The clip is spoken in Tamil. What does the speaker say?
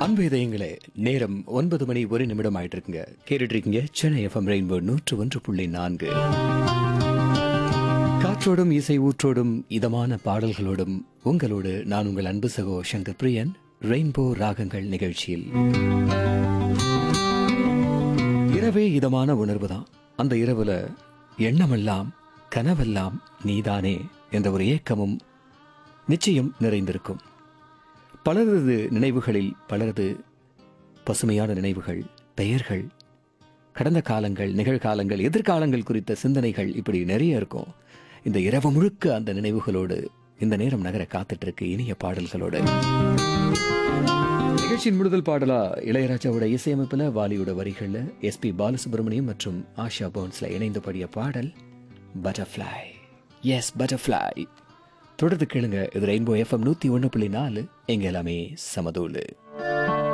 அன்பு இதயங்களே நேரம் ஒன்பது மணி ஒரு நிமிடம் ஆயிட்டு இருக்குங்க கேட்டுட்டு இருக்கீங்க சென்னை எஃப்எம் ரெயின்போ நூற்று ஒன்று புள்ளி நான்கு காற்றோடும் இசை ஊற்றோடும் இதமான பாடல்களோடும் உங்களோடு நான் உங்கள் அன்பு சகோ சங்கர் பிரியன் ரெயின்போ ராகங்கள் நிகழ்ச்சியில் இரவே இதமான உணர்வு தான் அந்த இரவுல எண்ணமெல்லாம் கனவெல்லாம் நீதானே என்ற ஒரு ஏக்கமும் நிச்சயம் நிறைந்திருக்கும் பலரது நினைவுகளில் பலரது பசுமையான நினைவுகள் பெயர்கள் கடந்த காலங்கள் நிகழ்காலங்கள் எதிர்காலங்கள் குறித்த சிந்தனைகள் இப்படி நிறைய இருக்கும் இந்த இரவு முழுக்க அந்த நினைவுகளோடு இந்த நேரம் நகர காத்துட்டு இருக்கு இனிய பாடல்களோடு நிகழ்ச்சியின் முதல் பாடலா இளையராஜாவோட இசையமைப்புல வாலியோட வரிகள்ல எஸ்பி பாலசுப்ரமணியம் மற்றும் ஆஷா போன்ஸ்ல இணைந்து பாடிய பாடல் பட்டர்ஃப்ளை எஸ் பட்டர்ஃப்ளை தொடர்ந்து கேளுங்க இது ரெயின்போ எஃப்எம் நூத்தி ஒன்று புள்ளி நாலு எங்க எல்லாமே சமதூளு